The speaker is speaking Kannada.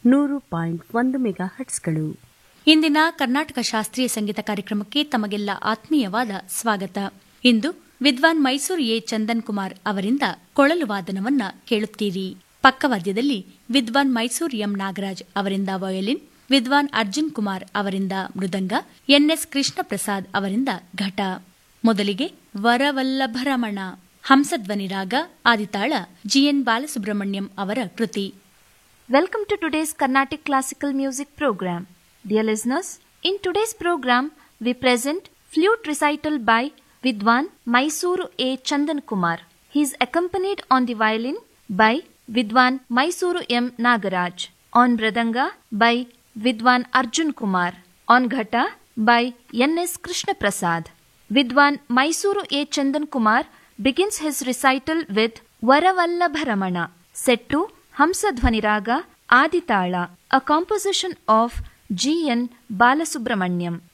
ನೂರು ಪಾಯಿಂಟ್ ಒಂದು ಮೆಗಾ ಹಟ್ಸ್ಗಳು ಇಂದಿನ ಕರ್ನಾಟಕ ಶಾಸ್ತ್ರೀಯ ಸಂಗೀತ ಕಾರ್ಯಕ್ರಮಕ್ಕೆ ತಮಗೆಲ್ಲ ಆತ್ಮೀಯವಾದ ಸ್ವಾಗತ ಇಂದು ವಿದ್ವಾನ್ ಮೈಸೂರು ಎ ಚಂದನ್ ಕುಮಾರ್ ಅವರಿಂದ ಕೊಳಲು ವಾದನವನ್ನ ಕೇಳುತ್ತೀರಿ ಪಕ್ಕವಾದ್ಯದಲ್ಲಿ ವಿದ್ವಾನ್ ಮೈಸೂರು ಎಂ ನಾಗರಾಜ್ ಅವರಿಂದ ವಯೋಲಿನ್ ವಿದ್ವಾನ್ ಅರ್ಜುನ್ ಕುಮಾರ್ ಅವರಿಂದ ಮೃದಂಗ ಎನ್ಎಸ್ ಕೃಷ್ಣ ಪ್ರಸಾದ್ ಅವರಿಂದ ಘಟ ಮೊದಲಿಗೆ ವರವಲ್ಲಭರಮಣ ಹಂಸಧ್ವನಿ ರಾಗ ಆದಿತಾಳ ಜಿಎನ್ ಬಾಲಸುಬ್ರಹ್ಮಣ್ಯಂ ಅವರ ಕೃತಿ Welcome to today's Carnatic Classical Music program. Dear listeners, in today's program, we present flute recital by Vidwan Mysuru A. Chandan Kumar. He is accompanied on the violin by Vidwan Mysuru M. Nagaraj, on Mridanga by Vidwan Arjun Kumar, on Ghata by N.S. Krishna Prasad. Vidwan Mysuru A. Chandan Kumar begins his recital with Varavallabharamana, set to Hamsadhvani Raga Aditala, a composition of G. N. Balasubramanyam.